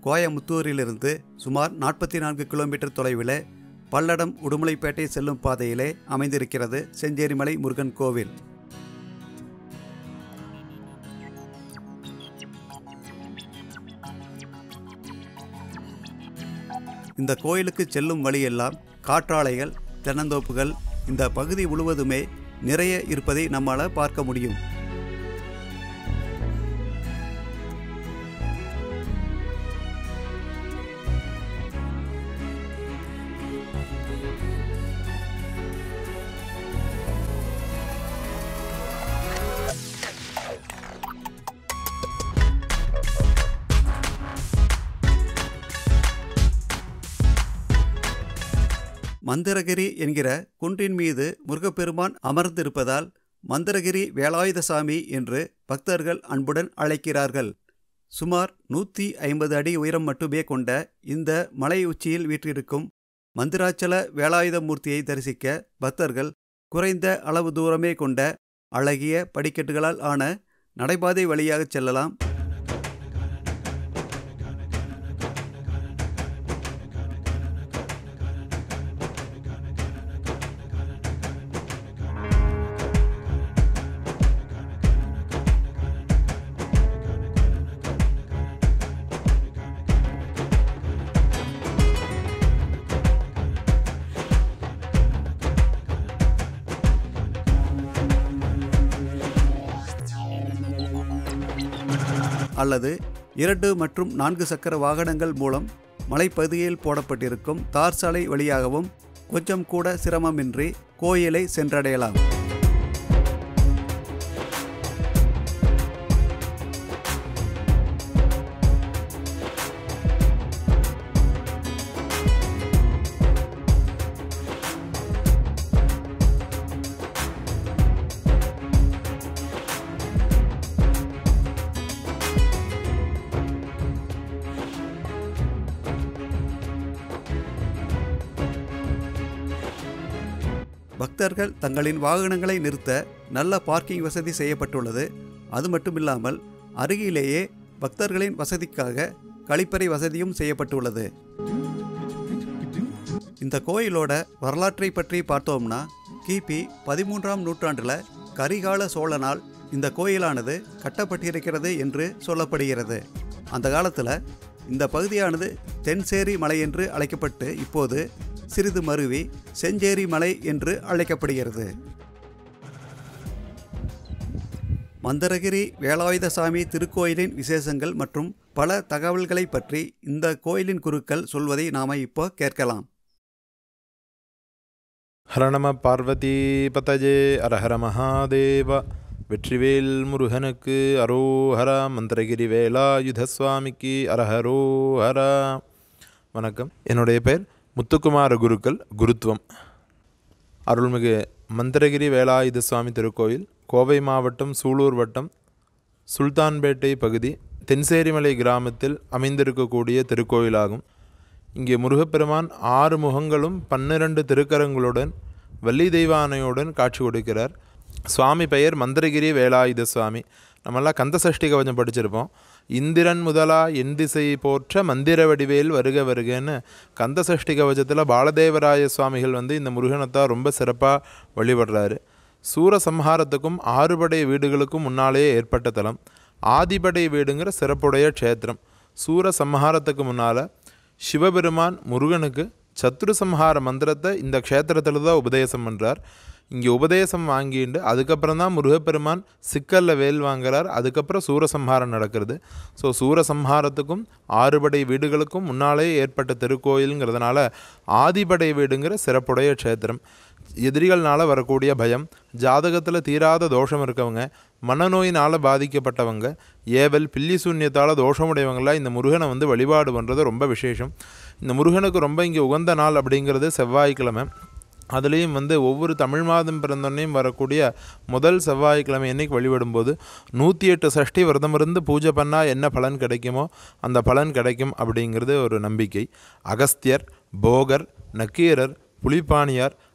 கோயமுத்தூரிலிருந்து சுமார் நாற்பத்தி நான்கு கிலோமீட்டர் தொலைவில் பல்லடம் உடுமலைப்பேட்டை செல்லும் பாதையிலே அமைந்திருக்கிறது செஞ்சேரிமலை முருகன் கோவில் இந்த கோயிலுக்கு செல்லும் வழியெல்லாம் காற்றாலைகள் தென்னந்தோப்புகள் இந்த பகுதி முழுவதுமே நிறைய இருப்பதை நம்மால் பார்க்க முடியும் மந்திரகிரி என்கிற குன்றின் மீது முருகப்பெருமான் அமர்ந்திருப்பதால் மந்திரகிரி வேலாயுதசாமி என்று பக்தர்கள் அன்புடன் அழைக்கிறார்கள் சுமார் நூற்றி ஐம்பது அடி உயரம் மட்டுமே கொண்ட இந்த மலை உச்சியில் வீற்றிருக்கும் மந்திராச்சல வேலாயுத மூர்த்தியை தரிசிக்க பக்தர்கள் குறைந்த அளவு தூரமே கொண்ட அழகிய படிக்கட்டுகளால் ஆன நடைபாதை வழியாகச் செல்லலாம் அல்லது இரண்டு மற்றும் நான்கு சக்கர வாகனங்கள் மூலம் மலைப்பகுதியில் போடப்பட்டிருக்கும் தார் சாலை வழியாகவும் கொஞ்சம் கூட சிரமமின்றி கோயிலை சென்றடையலாம் பக்தர்கள் தங்களின் வாகனங்களை நிறுத்த நல்ல பார்க்கிங் வசதி செய்யப்பட்டுள்ளது அது மட்டுமில்லாமல் அருகிலேயே பக்தர்களின் வசதிக்காக கழிப்பறை வசதியும் செய்யப்பட்டுள்ளது இந்த கோயிலோட வரலாற்றை பற்றி பார்த்தோம்னா கிபி பதிமூன்றாம் நூற்றாண்டில் கரிகால சோழனால் இந்த கோயிலானது கட்டப்பட்டிருக்கிறது என்று சொல்லப்படுகிறது அந்த காலத்தில் இந்த பகுதியானது தென்சேரி மலை என்று அழைக்கப்பட்டு இப்போது சிறிது மருவி செஞ்சேரி மலை என்று அழைக்கப்படுகிறது மந்தரகிரி வேலாயுதசாமி திருக்கோயிலின் விசேஷங்கள் மற்றும் பல தகவல்களை பற்றி இந்த கோயிலின் குருக்கள் சொல்வதை நாம இப்போ கேட்கலாம் ஹர நம பார்வதி பதஜே அரஹர மகாதேவ வெற்றிவேல் முருகனுக்கு அரோஹரா மந்திரகிரி வேலாயுத சுவாமிக்கு அரஹரோஹரா வணக்கம் என்னுடைய பெயர் முத்துக்குமார குருக்கள் குருத்துவம் அருள்மிகு மந்திரகிரி வேலாயுத சுவாமி திருக்கோயில் கோவை மாவட்டம் சூலூர் வட்டம் சுல்தான்பேட்டை பகுதி தென்சேரிமலை கிராமத்தில் அமைந்திருக்கக்கூடிய திருக்கோயிலாகும் இங்கே முருகப்பெருமான் ஆறு முகங்களும் பன்னிரண்டு திருக்கரங்களுடன் வள்ளி தெய்வானையுடன் காட்சி கொடுக்கிறார் சுவாமி பெயர் மந்திரகிரி வேலாயுத சுவாமி நம்மெல்லாம் கந்த சஷ்டி கவசம் படிச்சிருப்போம் இந்திரன் முதலா என் திசை போற்ற மந்திர வடிவேல் வருக வருகன்னு கந்த சஷ்டி கவசத்தில் பாலதேவராய சுவாமிகள் வந்து இந்த முருகனத்தான் ரொம்ப சிறப்பாக வழிபடுறாரு சூரசம்ஹாரத்துக்கும் ஆறுபடை வீடுகளுக்கும் முன்னாலேயே ஏற்பட்ட தலம் ஆதிபடை வீடுங்கிற சிறப்புடைய க்ஷேத்திரம் சூரசம்ஹாரத்துக்கு முன்னால் சிவபெருமான் முருகனுக்கு சத்ரு சம்ஹார மந்திரத்தை இந்த க்ஷேத்திரத்தில் தான் உபதேசம் பண்ணுறார் இங்கே உபதேசம் வாங்கிட்டு அதுக்கப்புறம் தான் முருகப்பெருமான் சிக்கலில் வேல் வாங்குறார் அதுக்கப்புறம் சூரசம்ஹாரம் நடக்கிறது ஸோ சூரசம்ஹாரத்துக்கும் ஆறுபடை வீடுகளுக்கும் முன்னாலே ஏற்பட்ட திருக்கோயிலுங்கிறதுனால ஆதிபடை வீடுங்கிற சிறப்புடைய க்ஷேத்திரம் எதிரிகள்னால வரக்கூடிய பயம் ஜாதகத்தில் தீராத தோஷம் இருக்கவங்க மனநோயினால் பாதிக்கப்பட்டவங்க ஏவல் பில்லி சூன்யத்தால் தோஷமுடையவங்களாம் இந்த முருகனை வந்து வழிபாடு பண்ணுறது ரொம்ப விசேஷம் இந்த முருகனுக்கு ரொம்ப இங்கே உகந்த நாள் அப்படிங்கிறது செவ்வாய்க்கிழமை அதுலேயும் வந்து ஒவ்வொரு தமிழ் மாதம் பிறந்தோன்னையும் வரக்கூடிய முதல் செவ்வாய்க்கிழமை என்னைக்கு வழிபடும்போது நூற்றி எட்டு சஷ்டி விரதம் இருந்து பூஜை பண்ணால் என்ன பலன் கிடைக்குமோ அந்த பலன் கிடைக்கும் அப்படிங்கிறது ஒரு நம்பிக்கை அகஸ்தியர் போகர் நக்கீரர் புலிப்பாணியார்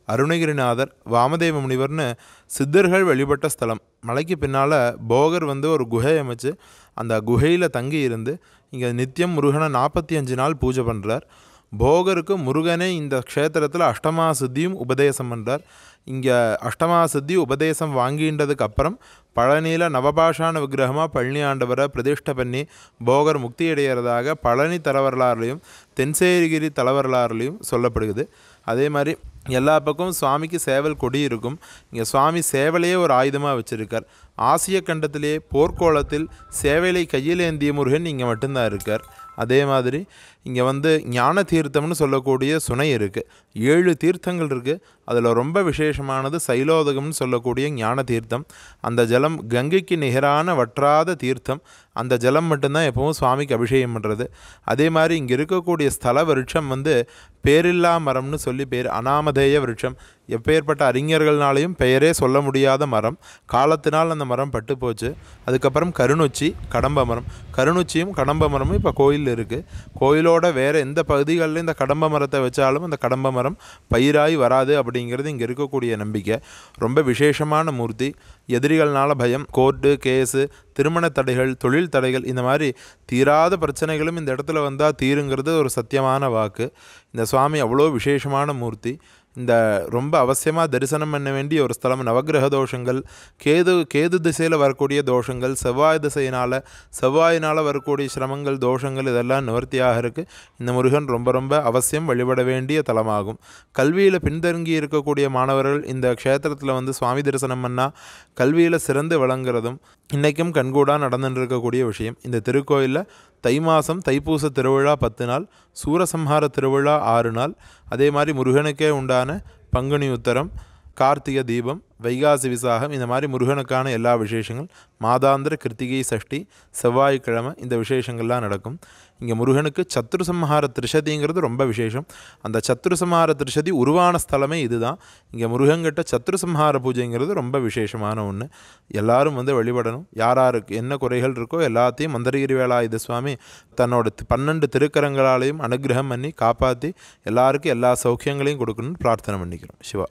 அருணகிரிநாதர் வாமதேவ முனிவர்னு சித்தர்கள் வழிபட்ட ஸ்தலம் மலைக்கு பின்னால் போகர் வந்து ஒரு குகை அமைச்சு அந்த குகையில் தங்கி இருந்து இங்கே நித்தியம் முருகனை நாற்பத்தி அஞ்சு நாள் பூஜை பண்ணுறார் போகருக்கு முருகனே இந்த க்ஷேத்திரத்தில் அஷ்டமா சித்தியும் உபதேசம் பண்ணுறார் இங்கே அஷ்டமா சித்தி உபதேசம் வாங்கின்றதுக்கு அப்புறம் பழனியில் நவபாஷான விக்கிரகமாக பழனி ஆண்டவரை பிரதிஷ்டை பண்ணி போகர் முக்தி அடைகிறதாக பழனி தலவரலாறுலையும் தென்சேரிகிரி தலவரலாறுலையும் சொல்லப்படுகிறது அதே மாதிரி எல்லா பக்கமும் சுவாமிக்கு சேவல் கொடி இருக்கும் இங்கே சுவாமி சேவலையே ஒரு ஆயுதமாக வச்சுருக்கார் ஆசிய கண்டத்திலே போர்க்கோளத்தில் சேவலை கையில் ஏந்திய முருகன் இங்கே மட்டும்தான் இருக்கார் அதே மாதிரி இங்கே வந்து ஞான தீர்த்தம்னு சொல்லக்கூடிய சுனை இருக்குது ஏழு தீர்த்தங்கள் இருக்குது அதில் ரொம்ப விசேஷமானது சைலோதகம்னு சொல்லக்கூடிய ஞான தீர்த்தம் அந்த ஜலம் கங்கைக்கு நிகரான வற்றாத தீர்த்தம் அந்த ஜலம் மட்டும்தான் எப்பவும் சுவாமிக்கு அபிஷேகம் பண்ணுறது அதே மாதிரி இங்கே இருக்கக்கூடிய ஸ்தல விருட்சம் வந்து பேரில்லா மரம்னு சொல்லி பேர் அனாமதேய விருட்சம் எப்பேற்பட்ட அறிஞர்கள்னாலையும் பெயரே சொல்ல முடியாத மரம் காலத்தினால் அந்த மரம் பட்டு போச்சு அதுக்கப்புறம் கருநொச்சி கடம்ப மரம் கருநொச்சியும் கடம்ப மரமும் இப்போ கோயில் இருக்குது கோயிலோட வேறு எந்த பகுதிகளில் இந்த கடம்ப மரத்தை வச்சாலும் அந்த கடம்ப மரம் பயிராய் வராது அப்படிங்கிறது இங்கே இருக்கக்கூடிய நம்பிக்கை ரொம்ப விசேஷமான மூர்த்தி எதிரிகள்னால பயம் கோர்ட்டு கேஸு திருமண தடைகள் தொழில் தடைகள் இந்த மாதிரி தீராத பிரச்சனைகளும் இந்த இடத்துல வந்தால் தீருங்கிறது ஒரு சத்தியமான வாக்கு இந்த சுவாமி அவ்வளோ விசேஷமான மூர்த்தி இந்த ரொம்ப அவசியமாக தரிசனம் பண்ண வேண்டிய ஒரு ஸ்தலம் நவக்கிரக தோஷங்கள் கேது கேது திசையில் வரக்கூடிய தோஷங்கள் செவ்வாய் திசையினால் செவ்வாயினால் வரக்கூடிய சிரமங்கள் தோஷங்கள் இதெல்லாம் நிவர்த்தியாக இருக்குது இந்த முருகன் ரொம்ப ரொம்ப அவசியம் வழிபட வேண்டிய தலமாகும் கல்வியில் பின்தங்கி இருக்கக்கூடிய மாணவர்கள் இந்த க்ஷேத்திரத்தில் வந்து சுவாமி தரிசனம் பண்ணால் கல்வியில் சிறந்து விளங்குறதும் இன்றைக்கும் கண்கூடாக நடந்துட்டு இருக்கக்கூடிய விஷயம் இந்த திருக்கோயிலில் தை மாதம் தைப்பூச திருவிழா பத்து நாள் சூரசம்ஹார திருவிழா ஆறு நாள் அதே மாதிரி முருகனுக்கே உண்டான பங்குனி உத்தரம் கார்த்திகை தீபம் வைகாசி விசாகம் இந்த மாதிரி முருகனுக்கான எல்லா விசேஷங்கள் மாதாந்திர கிருத்திகை சஷ்டி செவ்வாய்க்கிழமை இந்த விசேஷங்கள்லாம் நடக்கும் இங்கே முருகனுக்கு சத்ரு சம்ஹார திருஷதிங்கிறது ரொம்ப விசேஷம் அந்த சத்ரு சம்ஹார திருஷதி உருவான ஸ்தலமே இதுதான் இங்கே முருகன்கிட்ட சத்ரு சம்ஹார பூஜைங்கிறது ரொம்ப விசேஷமான ஒன்று எல்லாரும் வந்து வழிபடணும் யார் யாருக்கு என்ன குறைகள் இருக்கோ எல்லாத்தையும் மந்திரகிரி வேலாயுத சுவாமி தன்னோட தி- பன்னெண்டு திருக்கரங்களாலையும் அனுகிரகம் பண்ணி காப்பாற்றி எல்லாருக்கும் எல்லா சௌக்கியங்களையும் கொடுக்கணும்னு பிரார்த்தனை பண்ணிக்கிறோம் சிவா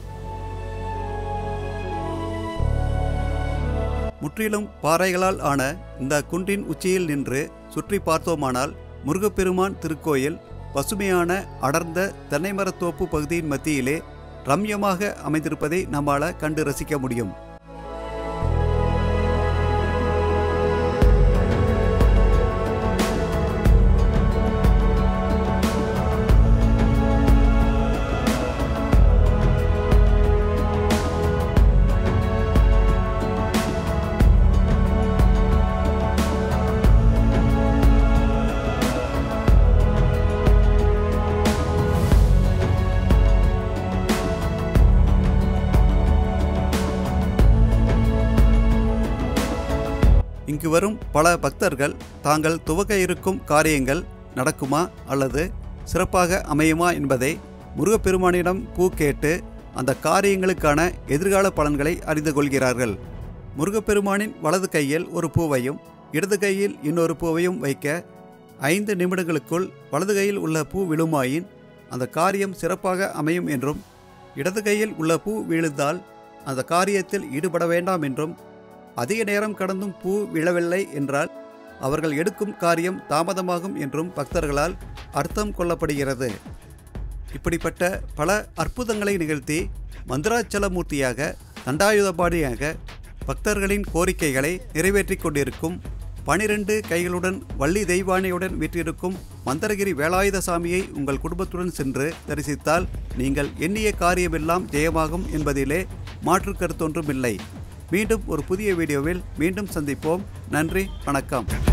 முற்றிலும் பாறைகளால் ஆன இந்த குன்றின் உச்சியில் நின்று சுற்றி பார்த்தோமானால் முருகப்பெருமான் திருக்கோயில் பசுமையான அடர்ந்த தென்னைமரத்தோப்பு பகுதியின் மத்தியிலே ரம்யமாக அமைந்திருப்பதை நம்மால கண்டு ரசிக்க முடியும் இங்கு வரும் பல பக்தர்கள் தாங்கள் துவக்க இருக்கும் காரியங்கள் நடக்குமா அல்லது சிறப்பாக அமையுமா என்பதை முருகப்பெருமானிடம் பூ கேட்டு அந்த காரியங்களுக்கான எதிர்கால பலன்களை அறிந்து கொள்கிறார்கள் முருகப்பெருமானின் வலது கையில் ஒரு பூவையும் இடது கையில் இன்னொரு பூவையும் வைக்க ஐந்து நிமிடங்களுக்குள் வலது கையில் உள்ள பூ விழுமாயின் அந்த காரியம் சிறப்பாக அமையும் என்றும் இடது கையில் உள்ள பூ விழுந்தால் அந்த காரியத்தில் ஈடுபட வேண்டாம் என்றும் அதிக நேரம் கடந்தும் பூ விழவில்லை என்றால் அவர்கள் எடுக்கும் காரியம் தாமதமாகும் என்றும் பக்தர்களால் அர்த்தம் கொள்ளப்படுகிறது இப்படிப்பட்ட பல அற்புதங்களை நிகழ்த்தி மந்திராச்சலமூர்த்தியாக தண்டாயுதபாணியாக பக்தர்களின் கோரிக்கைகளை நிறைவேற்றிக் கொண்டிருக்கும் பனிரெண்டு கைகளுடன் வள்ளி தெய்வானையுடன் வீற்றிருக்கும் மந்திரகிரி வேலாயுத சாமியை உங்கள் குடும்பத்துடன் சென்று தரிசித்தால் நீங்கள் எண்ணிய காரியமெல்லாம் ஜெயமாகும் என்பதிலே மாற்று கருத்தொன்றும் இல்லை மீண்டும் ஒரு புதிய வீடியோவில் மீண்டும் சந்திப்போம் நன்றி வணக்கம்